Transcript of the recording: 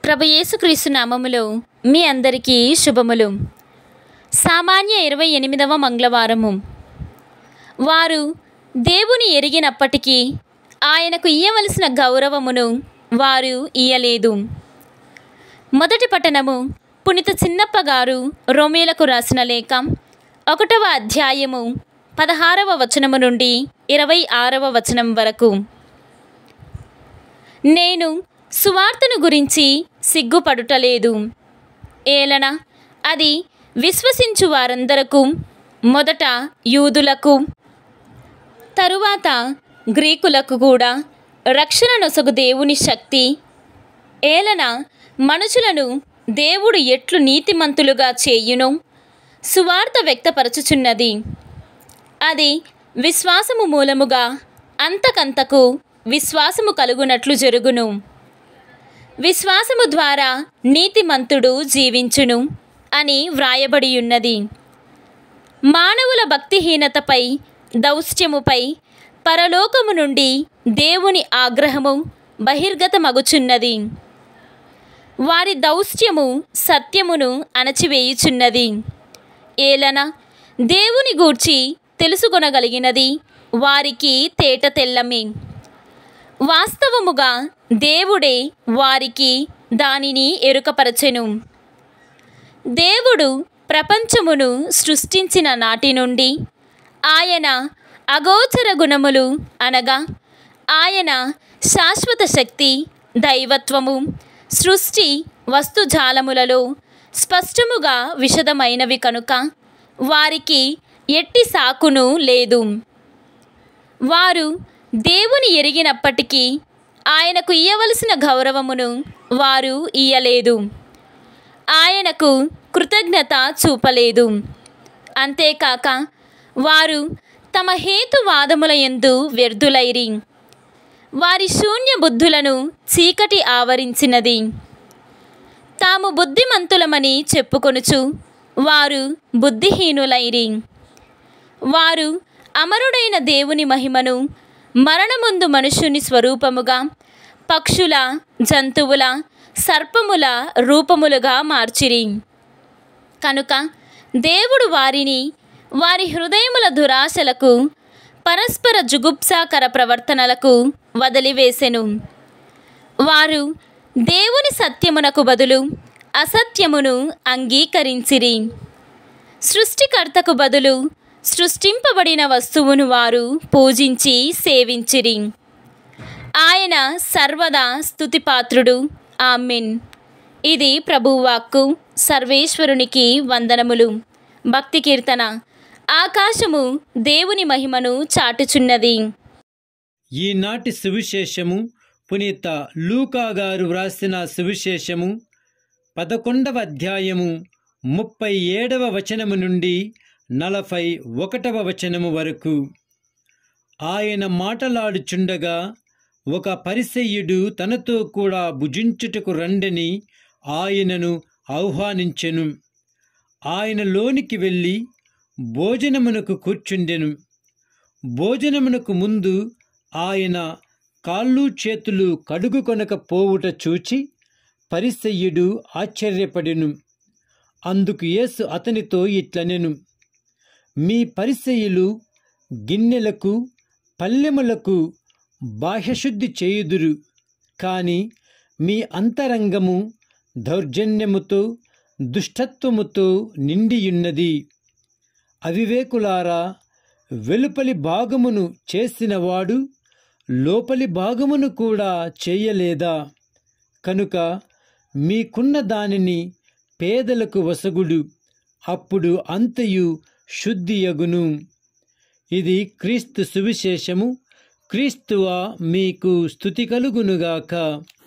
ప్రభు యేసుక్రీస్తు నామములో మీ అందరికీ శుభములు సామాన్య ఇరవై ఎనిమిదవ మంగళవారము వారు దేవుని ఎరిగినప్పటికీ ఆయనకు ఇయ్యవలసిన గౌరవమును వారు ఇయ్యలేదు మొదటి పట్టణము పునిత చిన్నప్ప గారు రోమేలకు రాసిన లేఖ ఒకటవ అధ్యాయము పదహారవ వచనము నుండి ఇరవై ఆరవ వచనం వరకు నేను సువార్తను గురించి సిగ్గుపడుటలేదు ఏలన అది విశ్వసించు వారందరకు మొదట యూదులకు తరువాత గ్రీకులకు కూడా రక్షణ నొసగు దేవుని శక్తి ఏలన మనుషులను దేవుడు ఎట్లు నీతిమంతులుగా చేయును సువార్త వ్యక్తపరచుచున్నది అది విశ్వాసము మూలముగా అంతకంతకు విశ్వాసము కలుగునట్లు జరుగును విశ్వాసము ద్వారా నీతిమంతుడు జీవించును అని వ్రాయబడి ఉన్నది మానవుల భక్తిహీనతపై దౌష్ట్యముపై పరలోకము నుండి దేవుని ఆగ్రహము బహిర్గతమగుచున్నది వారి దౌష్ట్యము సత్యమును అణచివేయుచున్నది ఏలన దేవుని గూర్చి తెలుసుకొనగలిగినది వారికి తేట తెల్లమే వాస్తవముగా దేవుడే వారికి దానిని ఎరుకపరచెను దేవుడు ప్రపంచమును సృష్టించిన నాటి నుండి ఆయన అగోచర గుణములు అనగా ఆయన శాశ్వత శక్తి దైవత్వము సృష్టి వస్తుజాలములలో స్పష్టముగా విషదమైనవి కనుక వారికి ఎట్టి సాకును లేదు వారు దేవుని ఎరిగినప్పటికీ ఆయనకు ఇయ్యవలసిన గౌరవమును వారు ఇయ్యలేదు ఆయనకు కృతజ్ఞత చూపలేదు అంతేకాక వారు తమ హేతువాదముల యందు వ్యర్థులైరి వారి శూన్య బుద్ధులను చీకటి ఆవరించినది తాము బుద్ధిమంతులమని చెప్పుకొనుచు వారు బుద్ధిహీనులైరి వారు అమరుడైన దేవుని మహిమను మరణముందు మనుషుని స్వరూపముగా పక్షుల జంతువుల సర్పముల రూపములుగా మార్చిరి కనుక దేవుడు వారిని వారి హృదయముల దురాశలకు పరస్పర జుగుప్సాకర ప్రవర్తనలకు వదిలివేసెను వారు దేవుని సత్యమునకు బదులు అసత్యమును అంగీకరించిరి సృష్టికర్తకు బదులు సృష్టింపబడిన వస్తువును వారు పూజించి సేవించిరి ఆయన సర్వదా స్తుతిపాత్రుడు ఆమెన్ ఇది ప్రభువాక్కు సర్వేశ్వరునికి వందనములు భక్తి కీర్తన ఆకాశము దేవుని మహిమను చాటుచున్నది ఈనాటి సువిశేషము పునీత లూకా గారు వ్రాసిన సువిశేషము పదకొండవ అధ్యాయము ముప్పై ఏడవ వచనము నుండి నలభై ఒకటవ వచనము వరకు ఆయన మాటలాడుచుండగా ఒక పరిసయ్యుడు తనతో కూడా భుజించుటకు రండని ఆయనను ఆహ్వానించెను ఆయన లోనికి వెళ్ళి భోజనమునకు కూర్చుండెను భోజనమునకు ముందు ఆయన కాళ్ళు చేతులు కడుగు కొనక పోవుట చూచి పరిసయ్యుడు ఆశ్చర్యపడెను అందుకు యేసు అతనితో ఇట్లనెను మీ పరిసయ్యులు గిన్నెలకు పల్లెములకు బాహ్యశుద్ధి చేయుదురు కాని మీ అంతరంగము దౌర్జన్యముతో దుష్టత్వముతో నిండియున్నది అవివేకులారా వెలుపలి భాగమును చేసినవాడు లోపలి భాగమును కూడా చేయలేదా కనుక మీకున్న దానిని పేదలకు వసగుడు అప్పుడు అంతయు శుద్ధియగును ఇది క్రీస్తు సువిశేషము క్రీస్తువ మీకు స్థుతి కలుగునుగాక